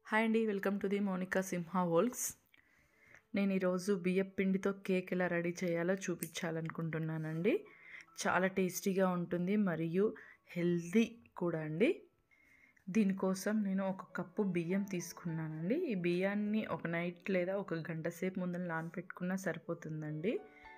hi అండి welcome to the Monika Simha vlogs నేను ఈరోజు బియ్యం పిండితో కేక్ ఎలా రెడీ చేయాలో చూపించాలనుకుంటున్నానండి చాలా టేస్టీగా ఉంటుంది మరియు హెల్దీ కూడా అండి దీనికోసం నేను ఒక కప్పు బియ్యం తీసుకున్నానండి ఈ బియ్యాన్ని ఒక నైట్ లేదా ఒక గంట సేపు ముందర నానబెట్టుకున్నా సరిపోతుందండి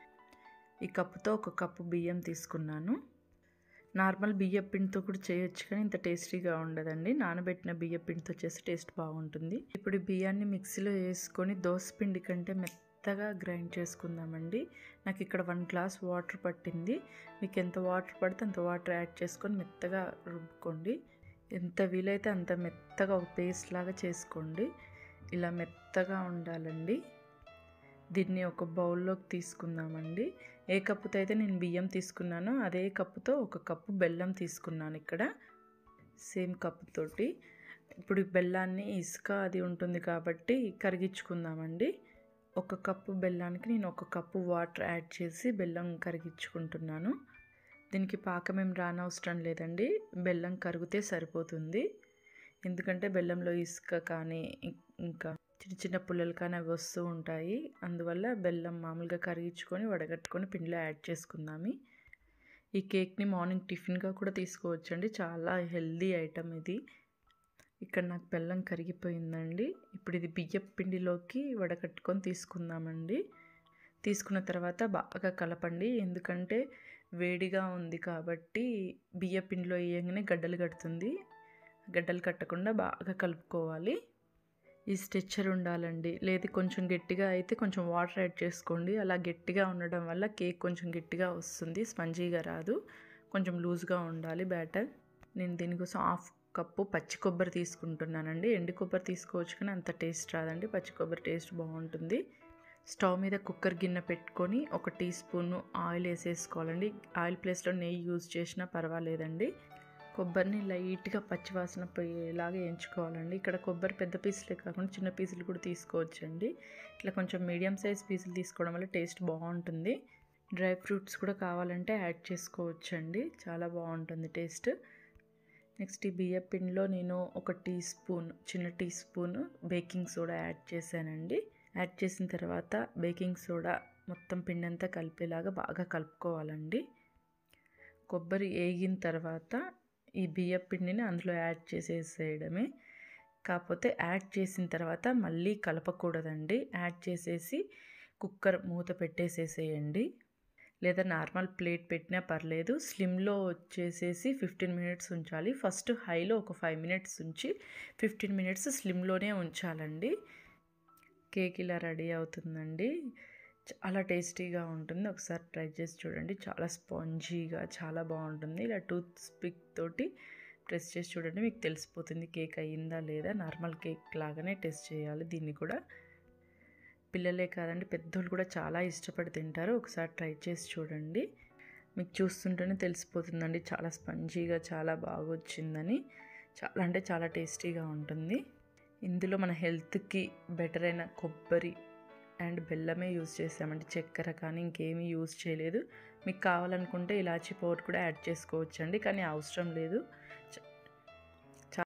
ఈ కప్పుతో ఒక కప్పు బియ్యం తీసుకున్నాను నార్మల్ బియ్య పిండితో కూడా చేయొచ్చు కానీ ఇంత టేస్టీగా ఉండదండి నానబెట్టిన బియ్య పిండితో చేస్తే టేస్ట్ బాగుంటుంది ఇప్పుడు ఈ బియ్యాన్ని మిక్సీలో వేసుకొని దోశ పిండి కంటే మెత్తగా గ్రైండ్ చేసుకుందామండి నాకు ఇక్కడ వన్ గ్లాస్ వాటర్ పట్టింది మీకు ఎంత వాటర్ పడితే అంత వాటర్ యాడ్ చేసుకొని మెత్తగా రుబ్బుకోండి ఎంత వీలైతే అంత మెత్తగా ఒక పేస్ట్ లాగా చేసుకోండి ఇలా మెత్తగా ఉండాలండి దీన్ని ఒక బౌల్లోకి తీసుకుందామండి ఏ కప్పుతో అయితే నేను బియ్యం తీసుకున్నానో అదే కప్పుతో ఒక కప్పు బెల్లం తీసుకున్నాను ఇక్కడ సేమ్ కప్పుతోటి ఇప్పుడు ఈ బెల్లాన్ని ఇసుక అది ఉంటుంది కాబట్టి కరిగించుకుందామండి ఒక కప్పు బెల్లానికి నేను ఒక కప్పు వాటర్ యాడ్ చేసి బెల్లం కరిగించుకుంటున్నాను దీనికి పాకం ఏం రానవసరం లేదండి బెల్లం కరిగితే సరిపోతుంది ఎందుకంటే బెల్లంలో ఇసుక కానీ ఇంకా చిన్న చిన్న పుల్లలు కానీ అవి వస్తూ ఉంటాయి అందువల్ల బెల్లం మామూలుగా కరిగించుకొని వడగట్టుకొని పిండిలో యాడ్ చేసుకుందాము ఈ కేక్ని మార్నింగ్ టిఫిన్గా కూడా తీసుకోవచ్చండి చాలా హెల్దీ ఐటమ్ ఇది ఇక్కడ నాకు బెల్లం కరిగిపోయిందండి ఇప్పుడు ఇది బియ్యం పిండిలోకి వడకట్టుకొని తీసుకుందామండి తీసుకున్న తర్వాత బాగా కలపండి ఎందుకంటే వేడిగా ఉంది కాబట్టి బియ్య పిండిలో వేయగానే గడ్డలు కడుతుంది గడ్డలు కట్టకుండా బాగా కలుపుకోవాలి ఈ స్ట్రెచ్చర్ ఉండాలండి లేదు కొంచెం గట్టిగా అయితే కొంచెం వాటర్ యాడ్ చేసుకోండి అలా గట్టిగా ఉండడం వల్ల కేక్ కొంచెం గట్టిగా వస్తుంది స్పంజీగా రాదు కొంచెం లూజ్గా ఉండాలి బ్యాటర్ నేను దీనికోసం హాఫ్ కప్పు పచ్చి కొబ్బరి తీసుకుంటున్నానండి ఎండు కొబ్బరి తీసుకోవచ్చు కానీ అంత టేస్ట్ రాదండి పచ్చి కొబ్బరి టేస్ట్ బాగుంటుంది స్టవ్ మీద కుక్కర్ గిన్నె పెట్టుకొని ఒక టీ స్పూన్ ఆయిల్ వేసేసుకోవాలండి ఆయిల్ ప్లేస్లో నెయ్యి యూజ్ చేసినా పర్వాలేదండి కొబ్బరిని లైట్గా పచ్చివాసన పోయేలాగా వేయించుకోవాలండి ఇక్కడ కొబ్బరి పెద్ద పీసులే కాకుండా చిన్న పీసులు కూడా తీసుకోవచ్చండి ఇట్లా కొంచెం మీడియం సైజ్ పీసులు తీసుకోవడం వల్ల టేస్ట్ బాగుంటుంది డ్రై ఫ్రూట్స్ కూడా కావాలంటే యాడ్ చేసుకోవచ్చండి చాలా బాగుంటుంది టేస్ట్ నెక్స్ట్ ఈ బియ్య పిండిలో నేను ఒక టీ స్పూన్ చిన్న teaspoon baking soda add చేశానండి యాడ్ చేసిన తర్వాత బేకింగ్ సోడా మొత్తం పిండి అంతా కలిపేలాగా బాగా కలుపుకోవాలండి కొబ్బరి వేగిన తర్వాత ఈ బియ్య పిండిని అందులో యాడ్ చేసేసేయడమే కాకపోతే యాడ్ చేసిన తర్వాత మళ్ళీ కలపకూడదండి యాడ్ చేసేసి కుక్కర్ మూత పెట్టేసేసేయండి లేదా నార్మల్ ప్లేట్ పెట్టినా పర్లేదు స్లిమ్లో వచ్చేసేసి ఫిఫ్టీన్ మినిట్స్ ఉంచాలి ఫస్ట్ హైలో ఒక ఫైవ్ మినిట్స్ ఉంచి ఫిఫ్టీన్ మినిట్స్ స్లిమ్లోనే ఉంచాలండి కేక్ ఇలా రెడీ అవుతుందండి చాలా టేస్టీగా ఉంటుంది ఒకసారి ట్రై చేసి చూడండి చాలా స్పాంజీగా చాలా బాగుంటుంది ఇలా టూత్ స్పిక్ తోటి ప్రెస్ చేసి చూడండి మీకు తెలిసిపోతుంది కేక్ అయ్యిందా లేదా నార్మల్ కేక్ లాగానే టెస్ట్ చేయాలి దీన్ని కూడా పిల్లలే కాదండి పెద్దోళ్ళు కూడా చాలా ఇష్టపడి తింటారు ఒకసారి ట్రై చేసి చూడండి మీకు చూస్తుంటేనే తెలిసిపోతుందండి చాలా స్పంజీగా చాలా బాగా వచ్చిందని చాలా అంటే చాలా టేస్టీగా ఉంటుంది ఇందులో మన హెల్త్కి బెటర్ అయిన కొబ్బరి అండ్ బెల్లమే యూజ్ చేసామండి చక్కెర కానీ ఇంకేమీ యూజ్ చేయలేదు మీకు కావాలనుకుంటే ఇలాచీ పౌడర్ కూడా యాడ్ చేసుకోవచ్చండి కానీ అవసరం లేదు